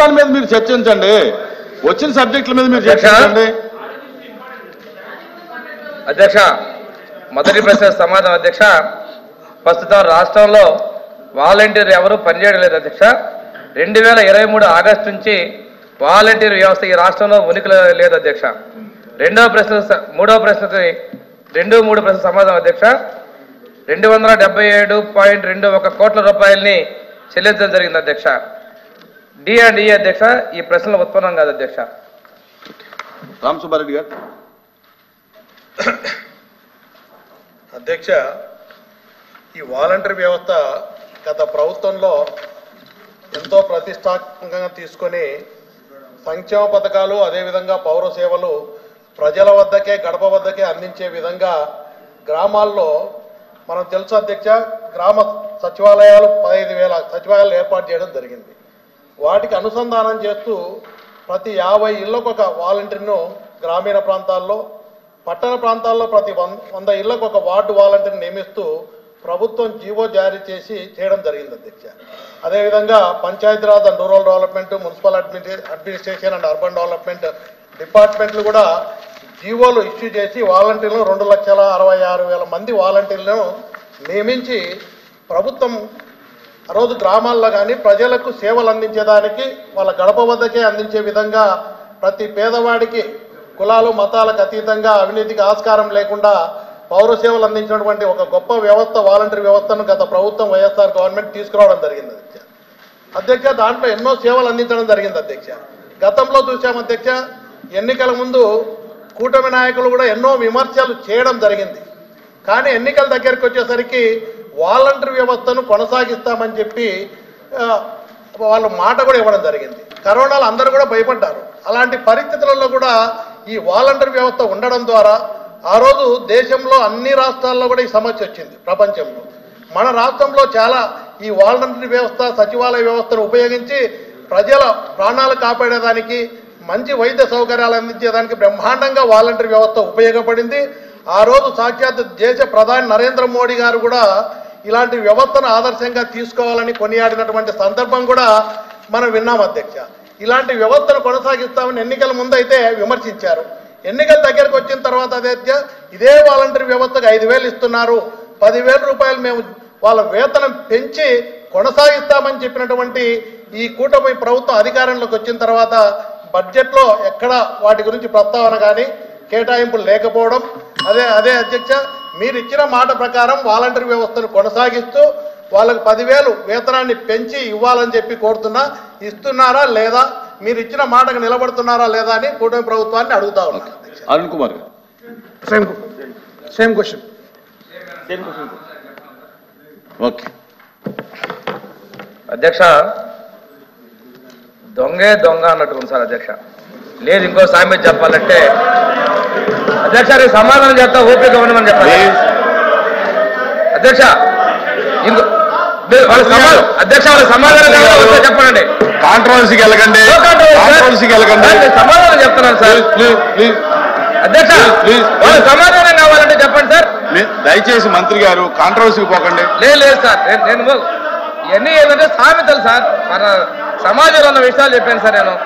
దాని మీద మీరు చర్చించండి వచ్చిన సబ్జెక్టుల మీద మీరు అధ్యక్ష. చర్చించండి అధ్యక్ష మొదటి ప్రశ్న సమాధానం అధ్యక్ష ప్రస్తుతం రాష్ట్రంలో వాలంటీర్ ఎవరు పనిచేయడం లేదు అధ్యక్ష రెండు వేల ఇరవై మూడు ఆగస్టు నుంచి వాలంటీర్ వ్యవస్థ ఈ రాష్ట్రంలో ఉనికిలో లేదు అధ్యక్ష రెండవ ప్రశ్న స- మూడవ ప్రశ్నకి రెండు మూడు ప్రశ్న సమాధానం అధ్యక్ష రెండు వందల డెబ్బై ఏడు పాయింట్ రెండు ఒక కోట్ల రూపాయలని చెల్లించడం జరిగింది అధ్యక్ష డి అండ్ ఈ అధ్యక్ష ఈ ప్రశ్నలు ఉత్పన్నం కాదు అధ్యక్ష రామ్ సుబ్బారెడ్డి గారు అధ్యక్ష ఈ వాలంటరీ వ్యవస్థ గత ప్రభుత్వంలో ఎంతో ప్రతిష్టాత్మకంగా తీసుకొని సంక్షేమ పథకాలు అదేవిధంగా పౌర సేవలు ప్రజల వద్దకే గడప వద్దకే అందించే విధంగా గ్రామాల్లో మనం తెలుసు అధ్యక్ష గ్రామ సచివాలయాలు పదహైదు వేల సచివాలయాలు ఏర్పాటు చేయడం జరిగింది వాటికి అనుసంధానం చేస్తూ ప్రతి యాభై ఇళ్లకు ఒక వాలంటీర్ను గ్రామీణ ప్రాంతాల్లో పట్టణ ప్రాంతాల్లో ప్రతి వంద వంద ఇళ్లకు ఒక వార్డు వాలంటీర్ నియమిస్తూ ప్రభుత్వం జీవో జారీ చేసి చేయడం జరిగింది అధ్యక్ష అదేవిధంగా Panchayati Raj and rural development municipal admin administration and urban development డిపార్ట్మెంట్లు కూడా జీవోలు ఇష్యూ చేసి వాలంటీర్లను రెండు లక్షల అరవై ఆరు వేల మంది వాలంటీర్లను నియమించి ప్రభుత్వం ఆ రోజు గ్రామాల్లో కానీ ప్రజలకు సేవలు అందించేదానికి వాళ్ళ గడప వద్దకే అందించే విధంగా ప్రతి పేదవాడికి కులాలు మతాలకు అతీతంగా అవినీతికి ఆస్కారం లేకుండా పౌర సేవలు అందించినటువంటి ఒక గొప్ప వ్యవస్థ వాలంటరీ వ్యవస్థను గత ప్రభుత్వం వైఎస్ఆర్ గవర్నమెంట్ తీసుకురావడం జరిగింది అధ్యక్ష అధ్యక్ష దాంట్లో ఎన్నో సేవలు అందించడం జరిగింది అధ్యక్ష గతంలో చూసాం అధ్యక్ష ఎన్నికల ముందు కూటమి నాయకులు కూడా ఎన్నో విమర్శలు చేయడం జరిగింది కానీ ఎన్నికల దగ్గరికి వచ్చేసరికి వాలంటరీ వ్యవస్థను కొనసాగిస్తామని చెప్పి ఆ, వాళ్ళు మాట కూడా ఇవ్వడం జరిగింది కరోనాలో అందరూ కూడా భయపడ్డారు అలాంటి పరిస్థితులలో కూడా ఈ వాలంటరీ వ్యవస్థ ఉండడం ద్వారా ఆ రోజు దేశంలో అన్ని రాష్ట్రాల్లో కూడా ఈ సమస్య వచ్చింది ప్రపంచంలో మన రాష్ట్రంలో చాలా ఈ వాలంటరీ వ్యవస్థ సచివాలయ వ్యవస్థను ఉపయోగించి ప్రజల ప్రాణాలు కాపాడేదానికి మంచి వైద్య సౌకర్యాలు అందించేదానికి బ్రహ్మాండంగా వాలంటరీ వ్యవస్థ ఉపయోగపడింది ఆ రోజు సాక్షాత్ దేశ ప్రధాని నరేంద్ర మోడీ గారు కూడా ఇలాంటి వ్యవస్థను ఆదర్శంగా తీసుకోవాలని కొనియాడినటువంటి సందర్భం కూడా మనం విన్నాం అధ్యక్ష ఇలాంటి వ్యవస్థను కొనసాగిస్తామని ఎన్నికల ముందు అయితే విమర్శించారు ఎన్నికల దగ్గరకు వచ్చిన తర్వాత అధ్యక్ష ఇదే వాలంటరీ వ్యవస్థకు ఐదు వేలు ఇస్తున్నారు పదివేల రూపాయలు మేము వాళ్ళ వేతనం పెంచి కొనసాగిస్తామని చెప్పినటువంటి ఈ కూటమి ప్రభుత్వం అధికారంలోకి వచ్చిన తర్వాత బడ్జెట్లో ఎక్కడ వాటి గురించి ప్రస్తావన కానీ కేటాయింపులు లేకపోవడం అదే అదే అధ్యక్ష మీరు ఇచ్చిన మాట ప్రకారం వాలంటరీ వ్యవస్థను కొనసాగిస్తూ వాళ్ళకి పదివేలు వేతనాన్ని పెంచి ఇవ్వాలని చెప్పి కోరుతున్నా ఇస్తున్నారా లేదా మీరు ఇచ్చిన మాటకు నిలబడుతున్నారా లేదా అని కూటమి ప్రభుత్వాన్ని అడుగుతా ఉన్నాను అధ్యక్ష అరుణ్ కుమార్ గారు సేమ్ సేమ్ క్వశ్చన్ ఓకే అధ్యక్ష దొంగే దొంగ అన్నట్టు ఉంది సార్ అధ్యక్ష లేదు ఇంకో సామెత చెప్పాలంటే అధ్యక్ష నేను సమాధానం చెప్తా ఓపిక ఉండమని చెప్పాలి అధ్యక్ష ఇంకో మీరు వాళ్ళ సమాధానం అధ్యక్ష వాళ్ళ సమాధానం కావాలా వద్దా చెప్పండి కాంట్రవర్సీకి వెళ్ళకండి No controversy, sir. కాంట్రవర్సీకి వెళ్ళకండి సార్, నేను సమాధానం చెప్తున్నాను సార్ ప్లీజ్ ప్లీజ్ అధ్యక్ష Please, please. వాళ్ళ సమాధానం కావాలంటే చెప్పండి సార్ మీ- దయచేసి మంత్రి గారు కాంట్రవర్సీకి పోకండి లేదు లేదు సార్ నేను నేను ఇవన్నీ ఏంటంటే సామెతలు సార్ మన సమాజంలో ఉన్న విషయాలు చెప్పాను సార్ నేను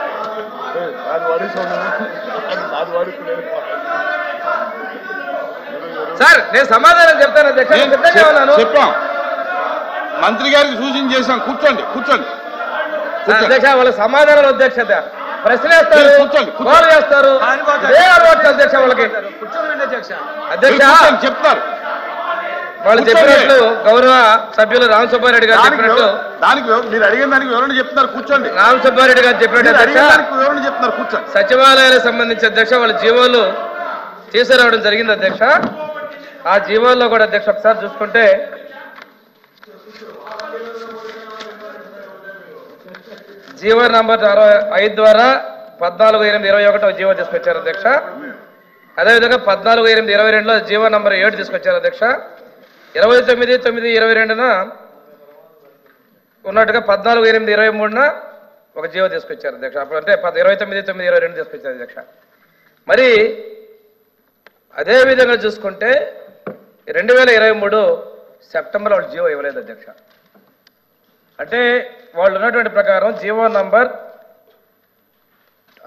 సార్ నేను సమాధానం చెప్తాను అధ్యక్ష నేను సిద్ధంగా ఉన్నాను చెప్పాం మంత్రి గారికి సూచన చేశాం కూర్చోండి కూర్చోండి సార్, అధ్యక్ష వాళ్ళ సమాధానాలు అధ్యక్షత ప్రశ్న వేస్తారు లేదు, కూర్చోండి, కూర్చోండి. గోల్ చేస్తారు ఇదే అలవాటు అధ్యక్ష వాళ్ళకి అధ్యక్ష మీరు కూర్చోండి, చెప్తారు వాళ్ళు కూర్చోండి. చెప్పినట్లు గౌరవ సభ్యులు రామ్ సుబ్బారెడ్డి గారు దానికి చెప్పినట్టు వివ- దానికి వివ- మీరు అడిగిన దానికి వివరణ చెప్తున్నారు కూర్చోండి రామ్ సుబ్బారెడ్డి గారు చెప్పినట్టు మీరు అడిగిన అధ్యక్ష దానికి వివరణ చెప్తున్నారు కూర్చోండి సచివాలయాలకు సంబంధించి అధ్యక్ష వాళ్ళ జీవోలు తీసుకురావడం జరిగింది అధ్యక్ష ఆ జీవోల్లో కూడా అధ్యక్ష ఒకసారి చూసుకుంటే జీవో నంబర్ అరవై ఐదు ద్వారా పద్నాలుగు ఎనిమిది ఇరవై ఒకటో జీవో తీసుకొచ్చారు అధ్యక్ష అదేవిధంగా పద్నాలుగు ఎనిమిది ఇరవై రెండులో జీవో నంబర్ ఏడు తీసుకొచ్చారు అధ్యక్ష ఇరవై తొమ్మిది తొమ్మిది ఇరవై రెండున ఉన్నట్టుగా పద్నాలుగు ఎనిమిది ఇరవై మూడున ఒక జీవో తీసుకొచ్చారు అధ్యక్ష అప్పుడు అంటే పద ఇరవై తొమ్మిది తొమ్మిది ఇరవై రెండు తీసుకొచ్చారు అధ్యక్ష మరి అదే విధంగా చూసుకుంటే రెండు వేల ఇరవై మూడు సెప్టెంబర్ వాళ్ళు జీవో ఇవ్వలేదు అధ్యక్ష అంటే వాళ్ళు ఉన్నటువంటి ప్రకారం జీవో నంబర్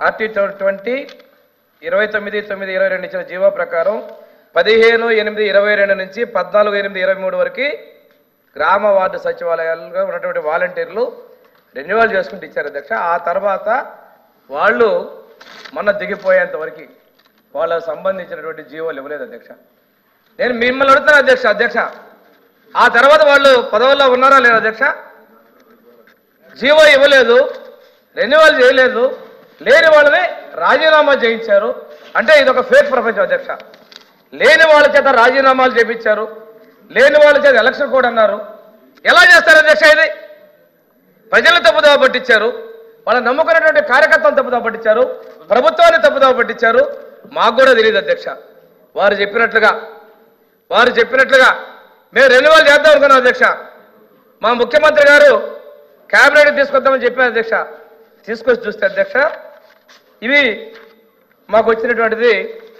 ఆర్టీ ట్వంటీ ఇరవై తొమ్మిది తొమ్మిది ఇరవై రెండు ఇచ్చిన జీవో ప్రకారం పదిహేను ఎనిమిది ఇరవై రెండు నుంచి పద్నాలుగు ఎనిమిది ఇరవై మూడు వరకు గ్రామ వార్డు సచివాలయాలుగా ఉన్నటువంటి వాలంటీర్లు రెన్యువల్ చేసుకుంటూ ఇచ్చారు అధ్యక్ష ఆ తర్వాత వాళ్ళు మొన్న దిగిపోయేంత వరకు వాళ్ళకు సంబంధించినటువంటి జీవోలు ఇవ్వలేదు అధ్యక్ష నేను మిమ్మల్ని అడుగుతాను అధ్యక్ష అధ్యక్ష ఆ తర్వాత వాళ్ళు పదవుల్లో ఉన్నారా లేదా అధ్యక్ష జీవో ఇవ్వలేదు రెన్యువల్ చేయలేదు లేని వాళ్ళని రాజీనామా చేయించారు అంటే ఇది ఒక ఫేక్ ప్రపంచం అధ్యక్ష లేని వాళ్ళ చేత రాజీనామాలు చేపించారు లేని వాళ్ళ చేత ఎలక్షన్ కూడా అన్నారు ఎలా చేస్తారు అధ్యక్ష ఇది ప్రజలను తప్పుదోవ పట్టించారు వాళ్ళ నమ్ముకున్నటువంటి కార్యకర్తలను తప్పుదోవ పట్టించారు ప్రభుత్వాన్ని తప్పుదోవ పట్టించారు మాకు కూడా తెలియదు అధ్యక్ష వారు చెప్పినట్లుగా వారు చెప్పినట్లుగా మేము రెన్యువల్ చేద్దాం అనుకున్నాం అధ్యక్ష మా ముఖ్యమంత్రి గారు క్యాబినెట్ తీసుకొద్దామని చెప్పారు అధ్యక్ష తీసుకొచ్చి చూస్తే అధ్యక్ష ఇవి మాకు వచ్చినటువంటిది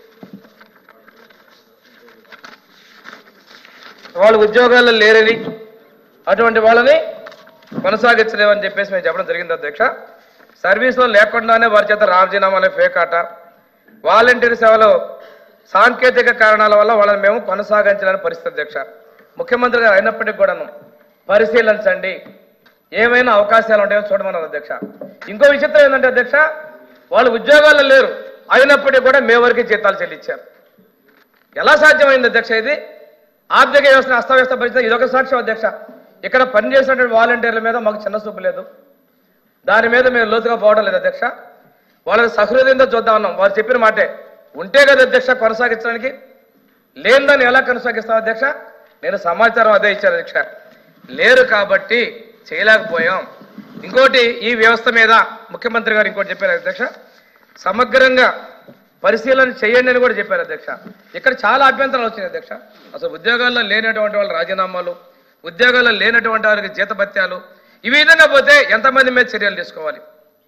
వాళ్ళు ఉద్యోగాల్లో లేరని అటువంటి వాళ్ళని కొనసాగించలేమని చెప్పేసి మేము చెప్పడం జరిగింది అధ్యక్ష సర్వీస్లో లేకుండానే వారి చేత రాజీనామాలే ఫేక్ ఆట వాలంటీర్ సేవలో సాంకేతిక కారణాల వల్ల వాళ్ళని మేము కొనసాగించలేని పరిస్థితి అధ్యక్ష ముఖ్యమంత్రి గారు అయినప్పటికీ కూడాను పరిశీలించండి ఏమైనా అవకాశాలు ఉంటాయో చూడమన్నారు అధ్యక్ష ఇంకో విచిత్రం ఏంటంటే అధ్యక్ష వాళ్ళు ఉద్యోగాల్లో లేరు అయినప్పటికీ కూడా మే వరకు జీతాలు చెల్లించారు ఎలా సాధ్యమైంది అధ్యక్ష ఇది ఆర్థిక వ్యవస్థను అస్తవ్యస్త పరిస్థితి ఇదొక సాక్ష్యం అధ్యక్ష ఇక్కడ పనిచేసినటువంటి వాలంటీర్ల మీద మాకు చిన్న చూపు లేదు దాని మీద మేము లోతుగా పోవడం లేదు అధ్యక్ష వాళ్ళని సహృదయంతో చూద్దాం అన్నాం వారు చెప్పిన మాటే ఉంటే కదా అధ్యక్ష కొనసాగించడానికి లేనిదాన్ని ఎలా కొనసాగిస్తాం అధ్యక్ష నేను సమాచారం అదే ఇచ్చాను అధ్యక్ష లేరు కాబట్టి చేయలేకపోయాం ఇంకోటి ఈ వ్యవస్థ మీద ముఖ్యమంత్రి గారు ఇంకోటి చెప్పారు అధ్యక్ష సమగ్రంగా పరిశీలన చేయండి అని కూడా చెప్పారు అధ్యక్ష ఇక్కడ చాలా అభ్యంతరాలు వచ్చినాయి అధ్యక్ష అసలు ఉద్యోగాల్లో లేనటువంటి వాళ్ళ రాజీనామాలు ఉద్యోగాల్లో లేనటువంటి వారికి జీతభత్యాలు ఈ విధంగా పోతే ఎంతమంది మీద చర్యలు తీసుకోవాలి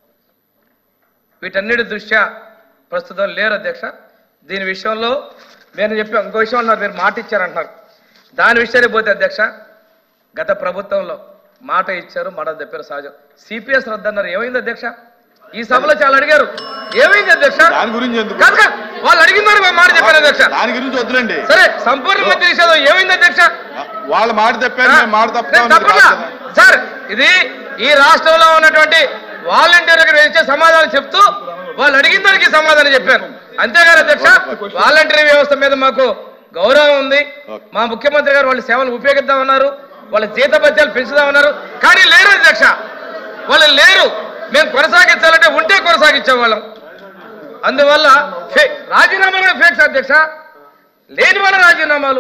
వీటన్నిటి దృష్ట్యా ప్రస్తుతం లేరు అధ్యక్ష దీని విషయంలో నేను చెప్పి ఇంకో విషయం అన్నారు మీరు మాట ఇచ్చారంటున్నారు దాని విషయానికి పోతే అధ్యక్ష గత ప్రభుత్వంలో మాట ఇచ్చారు మాట చెప్పారు సహజం సిపిఎస్ రద్దన్నారు ఏమైంది అధ్యక్ష ఈ సభలో చాలా అడిగారు ఏమైంది అధ్యక్ష దాని గురించి ఎందుకు కాదు కాదు, వాళ్ళు అడిగిన దానికి ఒక మాట చెప్పారు అధ్యక్ష దాని గురించి వద్దులండి సరే సంపూర్ణ మధ్య నిషేధం ఏమైంది అధ్యక్ష వాళ్ళ మాట తప్పారు మేము మాట నేను తప్పుతామని తప్పట్లా. రాదు కదా. సార్ ఇది ఈ రాష్ట్రంలో ఉన్నటువంటి వాలంటీర్లకు నేను ఇచ్చే సమాధానం చెప్తూ వాళ్ళు అడిగిన దానికి సమాధానం చెప్పాను అంతేగాని అధ్యక్ష వాలంటీర్ వ్యవస్థ మీద మాకు గౌరవం ఉంది మా ముఖ్యమంత్రి గారు వాళ్ళ సేవలు ఉపయోగిద్దామన్నారు వాళ్ళ జీతభత్యాలు పెంచుదామన్నారు కానీ లేరు అధ్యక్ష వాళ్ళు లేరు మేము కొనసాగించాలంటే ఉంటే కొనసాగించే వాళ్ళం అందువల్ల ఫే- రాజీనామాలు కూడా ఫేక్స్ అధ్యక్ష లేని వాళ్ళ రాజీనామాలు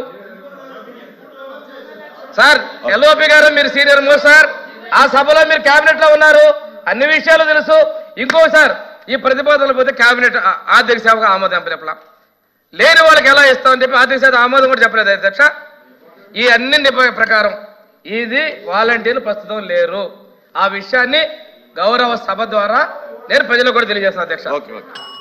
సార్ ఎల్ఓపి గారు మీరు సీనియర్ మోస్ట్ సార్ ఆ సభలో మీరు కేబినెట్ లో ఉన్నారు అన్ని విషయాలు తెలుసు ఇంకో సార్ ఈ ప్రతిపాదనలు పోతే కేబినెట్ ఆ- ఆర్థిక సేవకు ఆమోదం చెప్పలా లేని వాళ్ళకి ఎలా ఇస్తామని చెప్పి ఆర్థిక సేవ ఆమోదం కూడా చెప్పలేదు అధ్యక్ష ఈ అన్ని నిబ- ప్రకారం ఇది వాలంటీర్లు ప్రస్తుతం లేరు ఆ విషయాన్ని గౌరవ సభ ద్వారా నేను ప్రజలకు కూడా తెలియజేస్తాను అధ్యక్ష ఓకే ఓకే